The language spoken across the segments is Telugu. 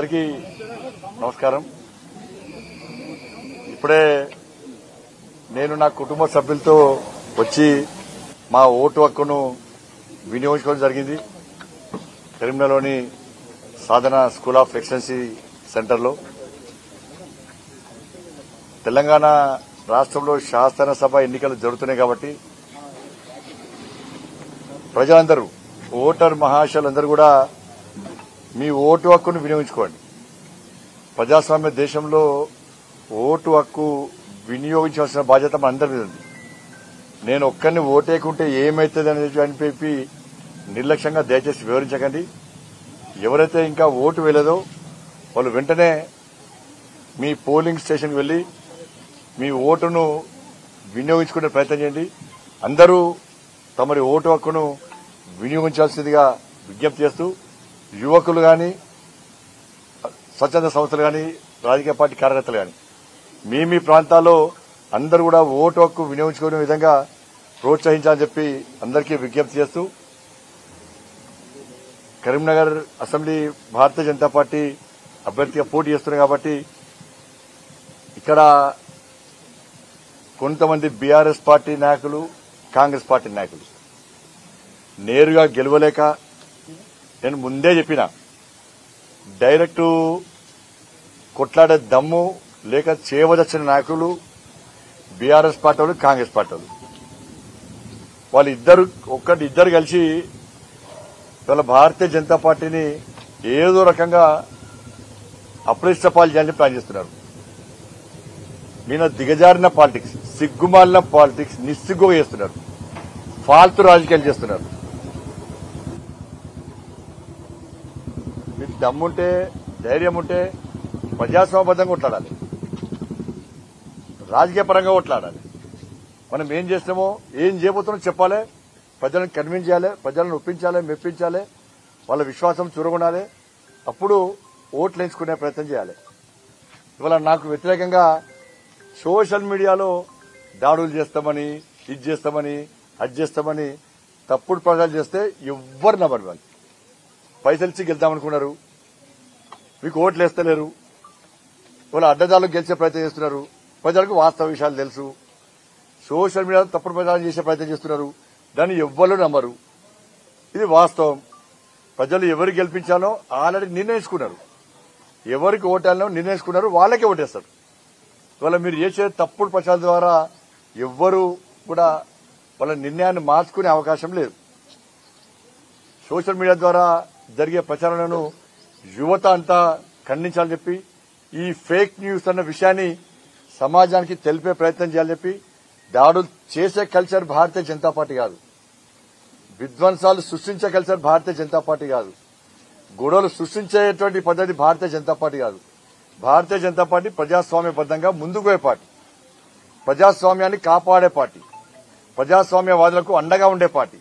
అందరికీ నమస్కారం ఇప్పుడే నేను నా కుటుంబ సభ్యులతో వచ్చి మా ఓటు హక్కును వినియోగించుకోవడం జరిగింది కరీంనగర్లోని సాధన స్కూల్ ఆఫ్ ఎక్సలెన్సీ సెంటర్లో తెలంగాణ రాష్ట్రంలో శాసనసభ ఎన్నికలు జరుగుతున్నాయి కాబట్టి ప్రజలందరూ ఓటర్ మహాశయులందరూ కూడా మీ ఓటు హక్కును వినియోగించుకోండి ప్రజాస్వామ్య దేశంలో ఓటు హక్కు వినియోగించాల్సిన బాధ్యత మన అందరి మీద ఉంది నేను ఒక్కరిని ఓటేకుంటే ఏమవుతుంది అనేది అని చెప్పి నిర్లక్ష్యంగా దయచేసి వివరించకండి ఎవరైతే ఇంకా ఓటు వేయలేదో వాళ్ళు వెంటనే మీ పోలింగ్ స్టేషన్కి వెళ్లి మీ ఓటును వినియోగించుకునే ప్రయత్నం చేయండి అందరూ తమరి ఓటు హక్కును వినియోగించాల్సిందిగా విజ్ఞప్తి చేస్తూ యువకులు గాని స్వచ్ఛంద సంస్థలు గాని రాజకీయ పార్టీ కార్యకర్తలు గాని మీ మీ ప్రాంతాల్లో అందరూ కూడా ఓటు హక్కు వినియోగించుకునే విధంగా ప్రోత్సహించాలని చెప్పి అందరికీ విజ్ఞప్తి చేస్తూ కరీంనగర్ అసెంబ్లీ భారతీయ జనతా పార్టీ అభ్యర్థిగా పోటీ చేస్తున్నారు కాబట్టి ఇక్కడ కొంతమంది బీఆర్ఎస్ పార్టీ నాయకులు కాంగ్రెస్ పార్టీ నాయకులు నేరుగా గెలవలేక నేను ముందే చెప్పిన డైరెక్ట్ కొట్లాడే దమ్ము లేక చేయవలసిన నాయకులు బీఆర్ఎస్ పార్టీ వాళ్ళు కాంగ్రెస్ పార్టీ వాళ్ళు వాళ్ళు ఇద్దరు ఒక్కటి ఇద్దరు కలిసి వాళ్ళ భారతీయ జనతా పార్టీని ఏదో రకంగా అప్రతిష్టపాలు చేయాలని ప్లాన్ చేస్తున్నారు ఈయన దిగజారిన పాలిటిక్స్ సిగ్గుమాలిన పాలిటిక్స్ నిస్సిగ్గుగా చేస్తున్నారు ఫాల్తు రాజకీయాలు చేస్తున్నారు మీకు దమ్ముంటే ధైర్యం ఉంటే ప్రజాస్వామ్యబద్ధంగా కొట్లాడాలి రాజకీయ పరంగా కొట్లాడాలి మనం ఏం చేస్తామో ఏం చేయబోతున్నామో చెప్పాలి ప్రజలను కన్విన్స్ చేయాలి ప్రజలను ఒప్పించాలి మెప్పించాలి వాళ్ళ విశ్వాసం చురగొనాలి అప్పుడు ఓట్లు ఎంచుకునే ప్రయత్నం చేయాలి ఇవాళ నాకు వ్యతిరేకంగా సోషల్ మీడియాలో దాడులు చేస్తామని ఇది చేస్తామని అది చేస్తామని తప్పుడు ప్రచారం చేస్తే ఎవ్వరు నమ్మరు వాళ్ళు పైసలు ఇచ్చి గెలుద్దామనుకున్నారు మీకు ఓట్లు వేస్తలేరు వాళ్ళ అడ్డదారులు గెలిచే ప్రయత్నం చేస్తున్నారు ప్రజలకు వాస్తవ విషయాలు తెలుసు సోషల్ మీడియాలో తప్పుడు ప్రచారం చేసే ప్రయత్నం చేస్తున్నారు దాన్ని ఎవ్వరు నమ్మరు ఇది వాస్తవం ప్రజలు ఎవరు గెలిపించాలో ఆల్రెడీ నిర్ణయించుకున్నారు ఎవరికి ఓటాలో నిర్ణయించుకున్నారు వాళ్ళకే ఓటేస్తారు ఇవాళ మీరు చేసే తప్పుడు ప్రచారం ద్వారా ఎవ్వరు కూడా వాళ్ళ నిర్ణయాన్ని మార్చుకునే అవకాశం లేదు సోషల్ మీడియా ద్వారా జరిగే ప్రచారాలను యువత అంతా ఖండించాలని చెప్పి ఈ ఫేక్ న్యూస్ అన్న విషయాన్ని సమాజానికి తెలిపే ప్రయత్నం చేయాలని చెప్పి దాడులు చేసే కల్చర్ భారతీయ జనతా పార్టీ కాదు విధ్వంసాలు సృష్టించే కల్చర్ భారతీయ జనతా పార్టీ కాదు గొడవలు సృష్టించేటువంటి పద్ధతి భారతీయ జనతా పార్టీ కాదు భారతీయ జనతా పార్టీ ప్రజాస్వామ్యబద్దంగా ముందుకు పోయే పార్టీ ప్రజాస్వామ్యాన్ని కాపాడే పార్టీ ప్రజాస్వామ్యవాదులకు అండగా ఉండే పార్టీ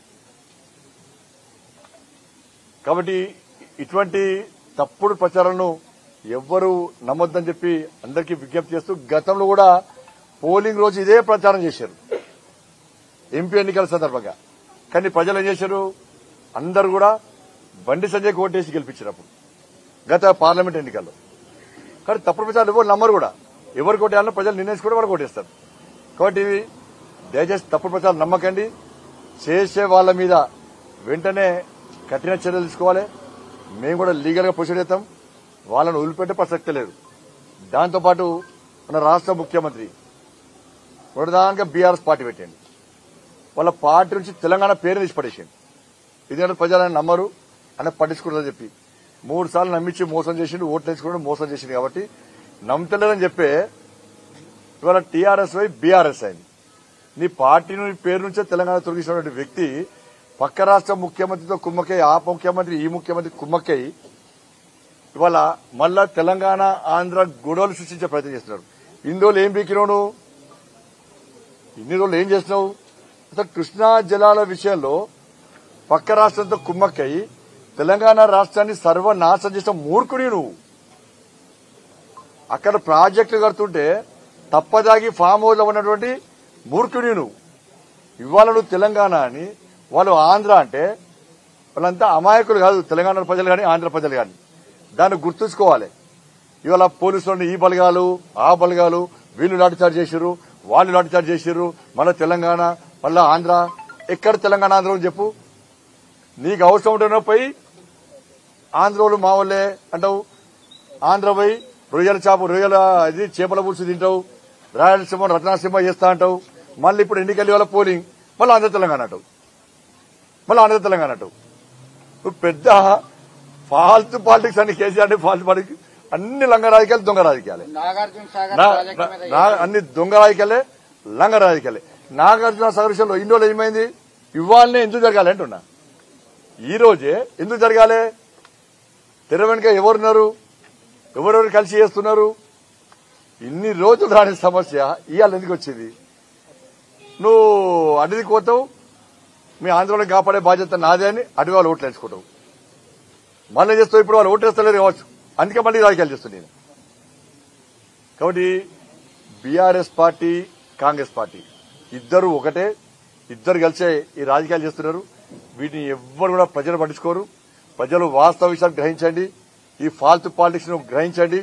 కాబట్టి ఇటువంటి తప్పుడు ప్రచారాలను ఎవ్వరూ నమ్మొద్దని చెప్పి అందరికీ విజ్ఞప్తి చేస్తూ గతంలో కూడా పోలింగ్ రోజు ఇదే ప్రచారం చేశారు ఎంపీ ఎన్నికల సందర్భంగా కానీ ప్రజలు ఏం చేశారు అందరూ కూడా బండి సంజయ్ ఓటేసి గెలిపించినప్పుడు గత పార్లమెంట్ ఎన్నికల్లో కానీ తప్పుడు ప్రచారం ఎవరు నమ్మరు కూడా ఎవరు కొట్టేయాలో ప్రజలు నిర్ణయించుకుంటే వాళ్ళు కొట్టేస్తారు కాబట్టి ఇవి దయచేసి తప్పుడు ప్రచారం నమ్మకండి చేసే వాళ్ళ మీద వెంటనే కఠిన చర్యలు తీసుకోవాలి మేము కూడా లీగల్ గా ప్రొసీడ్ అవుతాం వాళ్ళను వదిలిపెట్టే ప్రసక్తి లేదు దాంతోపాటు మన రాష్ట్ర ముఖ్యమంత్రి ప్రధానంగా బీఆర్ఎస్ పార్టీ పెట్టండి వాళ్ళ పార్టీ నుంచి తెలంగాణ పేరు తీసి పడేసింది ఎందుకంటే ప్రజలను నమ్మరు అని పట్టించుకుంటుందని చెప్పి మూడు సార్లు నమ్మించి మోసం చేసిండు ఓట్లు వేసుకుని మోసం చేసిండు కాబట్టి నమ్మతలేదని చెప్పే ఇవాళ టీఆర్ఎస్ వై బీఆర్ఎస్ అయింది నీ పార్టీ నీ పేరు నుంచే తెలంగాణ తొలగించినటువంటి వ్యక్తి పక్క రాష్ట్ర ముఖ్యమంత్రితో కుమ్మక్కై ఆ ముఖ్యమంత్రి ఈ ముఖ్యమంత్రి కుమ్మక్కై ఇవాళ మళ్ళా తెలంగాణ ఆంధ్ర గొడవలు సృష్టించే ప్రయత్నం చేస్తున్నారు ఇన్ని రోజులు ఏం బీకినావు నువ్వు ఇన్ని రోజులు ఏం చేస్తున్నావు అసలు కృష్ణా జలాల విషయంలో పక్క రాష్ట్రంతో కుమ్మక్కై తెలంగాణ రాష్ట్రాన్ని సర్వనాశనం చేసిన మూర్ఖుడి నువ్వు అక్కడ ప్రాజెక్టులు కడుతుంటే తప్పదాగి ఫామ్ హౌస్ లో ఉన్నటువంటి మూర్ఖుడి నువ్వు ఇవాళ నువ్వు తెలంగాణ అని వాళ్ళు ఆంధ్ర అంటే వాళ్ళంతా అమాయకులు కాదు తెలంగాణ ప్రజలు కానీ ఆంధ్ర ప్రజలు కానీ దాన్ని గుర్తుంచుకోవాలి ఇవాళ పోలీసులను ఈ బలగాలు ఆ బలగాలు వీళ్ళు లాఠీచార్జ్ చేసిర్రు వాళ్ళు లాఠీచార్జ్ చేసిర్రు మళ్ళా తెలంగాణ మళ్ళా ఆంధ్ర ఎక్కడ తెలంగాణ ఆంధ్ర అని చెప్పు నీకు అవసరం ఉంటున్న పోయి ఆంధ్రోలు మా వాళ్ళే అంటావు ఆంధ్ర పోయి రొయ్యల చేప రొయ్యల ఇది చేపల పులుసు తింటావు రాయలసీమ రత్నాసీమ చేస్తా అంటావు మళ్ళీ ఇప్పుడు ఎన్నికల వాళ్ళ పోలింగ్ మళ్ళీ ఆంధ్ర తెలంగాణ అంటావు మళ్ళీ ఆంధ్ర తెలంగాణ అంటావు నువ్వు పెద్ద ఫాల్తు పాలిటిక్స్ అని కేసీఆర్ అంటే ఫాల్తు పాలిటిక్స్ అన్ని లంగ రాజకీయాలు దొంగ రాజకీయాలే నాగార్జున సాగర్ నా- ప్రాజెక్టు మీద నా- అన్ని దొంగ రాజకీయాలే లంగ రాజకీయాలే నాగార్జున సాగర్ విషయంలో ఇన్ని రోజులు ఏమైంది ఇవాళనే ఎందుకు జరగాలి అంటున్నా ఈ రోజే ఎందుకు జరగాలి తెర వెనుక ఎవరున్నారు ఎవరెవరు కలిసి చేస్తున్నారు ఇన్ని రోజులు రాని సమస్య ఇవాళ ఎందుకు వచ్చింది నువ్వు అడిగి పోతావు మీ ఆందోళన కాపాడే బాధ్యత నాదే అని అటు వాళ్ళు ఓట్లు వేసుకుంటావు మళ్ళీ చేస్తావు ఇప్పుడు వాళ్ళు ఓటేస్తలేరు కావచ్చు అందుకే మళ్ళీ రాజకీయాలు చేస్తుంది నేను కాబట్టి బీఆర్ఎస్ పార్టీ కాంగ్రెస్ పార్టీ ఇద్దరు ఒకటే ఇద్దరు కలిసే ఈ రాజకీయాలు చేస్తున్నారు వీటిని ఎవ్వరు కూడా ప్రజలు పట్టించుకోరు ప్రజలు వాస్తవ విషయాలు గ్రహించండి ఈ ఫాల్తు పాలిటిక్స్ ను గ్రహించండి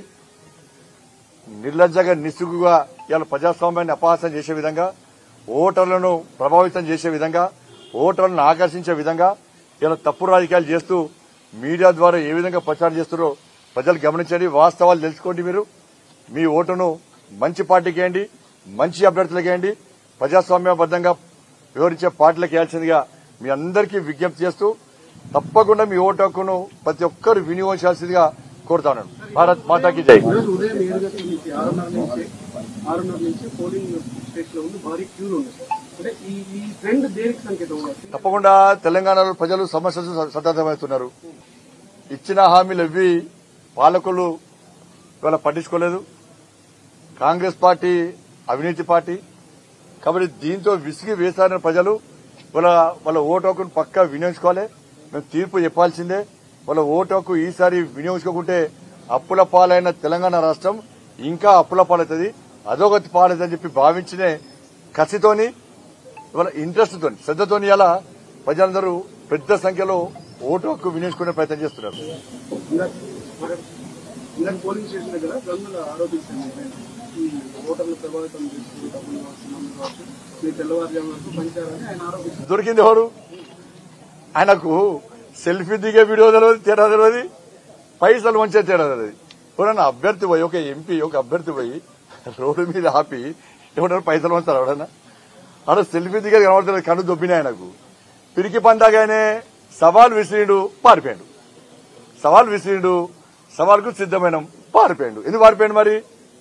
నిర్లజ్జగా నిస్సుగుగా ఇవాళ ప్రజాస్వామ్యాన్ని అపహాసం చేసే విధంగా ఓటర్లను ప్రభావితం చేసే విధంగా ఓటర్లను ఆకర్షించే విధంగా ఇలా తప్పుడు రాజకీయాలు చేస్తూ మీడియా ద్వారా ఏ విధంగా ప్రచారం చేస్తున్నారో ప్రజలు గమనించండి వాస్తవాలు తెలుసుకోండి మీరు మీ ఓటును మంచి పార్టీకి వేయండి మంచి అభ్యర్థులకు వేయండి ప్రజాస్వామ్యబద్దంగా వివరించే పార్టీలకు వేయాల్సిందిగా మీ అందరికీ విజ్ఞప్తి చేస్తూ తప్పకుండా మీ ఓటు హక్కును ప్రతి ఒక్కరు వినియోగించాల్సిందిగా కోరుతాను భారత్ మాతాకి జై ఈరోజు ఉదయం ఏడు గంటల నుంచి ఆరున్నర నుంచి ఆరున్నర నుంచి పోలింగ్ స్టేషన్ లో ఉంది భారీ క్యూలు ఉంది అంటే ఈ ఈ ట్రెండ్ దేనికి సంకేతం ఉన్నది తప్పకుండా తెలంగాణలో ప్రజలు సమస్యలు సతమవుతున్నారు ఇచ్చిన హామీలు ఇవి పాలకులు ఇవాళ పట్టించుకోలేదు కాంగ్రెస్ పార్టీ అవినీతి పార్టీ కాబట్టి దీంతో విసిగి వేసారిన ప్రజలు వాళ్ళ వాళ్ళ ఓటు హక్కును పక్కా వినియోగించుకోవాలి మేము తీర్పు చెప్పాల్సిందే వాళ్ళ ఓటు హక్కు ఈసారి వినియోగించుకోకుంటే అప్పుల పాలైన తెలంగాణ రాష్ట్రం ఇంకా అప్పుల పాలవుతుంది అధోగతి పాలవుతుందని చెప్పి భావించినే కసితోని ఇవాళ ఇంట్రెస్ట్ తోని శ్రద్ధతోని ఇలా ప్రజలందరూ పెద్ద సంఖ్యలో ఓటు హక్కు వినియోగించుకునే ప్రయత్నం చేస్తున్నారు ఇందాక ఇందాక పోలింగ్ స్టేషన్ దగ్గర గంగులు ఆరోపించారు ఈ ఓటర్లు ప్రభావితం చేస్తూ డబ్బులు కావచ్చు మందు కావచ్చు మీ తెల్లవారుజాము వరకు పంచారని ఆయన ఆరోపించారు దొరికింది ఎవరు ఆయనకు సెల్ఫీ దిగే వీడియో తెలియదు తేడా తెలియదు పైసలు మంచిగా తేడా తెలియదు ఎవరన్నా అభ్యర్థి పోయి ఒక ఎంపీ ఒక అభ్యర్థి పోయి రోడ్డు మీద ఆపి ఎవడన్నా పైసలు వంచారు ఎవడన్నా ఆడ సెల్ఫీ దిగేది కనబడుతుంది కన్ను దొబ్బిన ఆయనకు పిరికి పండగానే సవాల్ విసిరిండు పారిపోయాడు సవాల్ విసిరిండు సవాల్కు సిద్ధమైన పారిపోయాడు ఎందుకు పారిపోయాడు మరి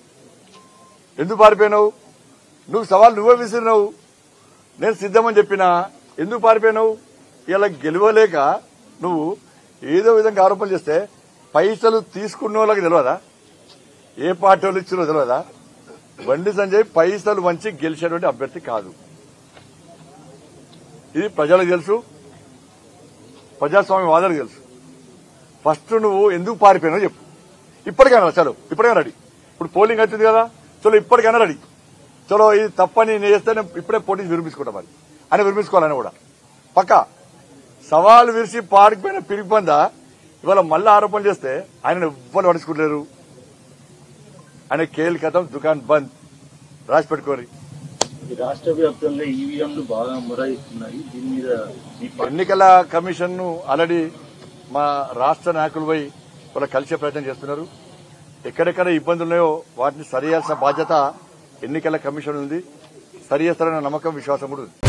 ఎందుకు పారిపోయినావు నువ్వు సవాల్ నువ్వే విసిరినావు నేను సిద్ధమని చెప్పినా ఎందుకు పారిపోయినావు ఇలా గెలవలేక నువ్వు ఏదో విధంగా ఆరోపణలు చేస్తే పైసలు తీసుకున్న వాళ్ళకి తెలియదా ఏ పార్టీ వాళ్ళు ఇచ్చిరో తెలియదా బండి సంజయ్ పైసలు వంచి గెలిచేటువంటి అభ్యర్థి కాదు ఇది ప్రజలకు తెలుసు ప్రజాస్వామ్య వాదాలకు తెలుసు ఫస్ట్ నువ్వు ఎందుకు పారిపోయినావు చెప్పు ఇప్పటికైనా చలో ఇప్పటికైనా రెడీ ఇప్పుడు పోలింగ్ అవుతుంది కదా చలో ఇప్పటికైనా రెడీ చలో ఇది తప్పని నేను చేస్తే నేను ఇప్పుడే పోటీ విరమించుకుంటా మరి అని విరమించుకోవాలని కూడా పక్క సవాల్ విరిసి పారిపోయిన పిరిగిపోందా ఇవాళ మళ్ళీ ఆరోపణలు చేస్తే ఆయన ఎవ్వరు పడుచుకుంటలేరు ఆయన కేల్ కథం దుకాన్ బంద్ రాసి పెట్టుకోరి ఈ రాష్ట్ర వ్యాప్తంగా ఈవీఎంలు బాగా మొరాయిస్తున్నాయి దీని మీద మీ పార్టీ ఎన్నికల కమిషన్ ను ఆల్రెడీ మా రాష్ట్ర నాయకులు పోయి వాళ్ళ కలిసే ప్రయత్నం చేస్తున్నారు ఎక్కడెక్కడ ఇబ్బందులు ఉన్నాయో వాటిని సరి చేయాల్సిన బాధ్యత ఎన్నికల కమిషన్ ఉంది సరి చేస్తారన్న నమ్మకం విశ్వాసం కూడా ఉంది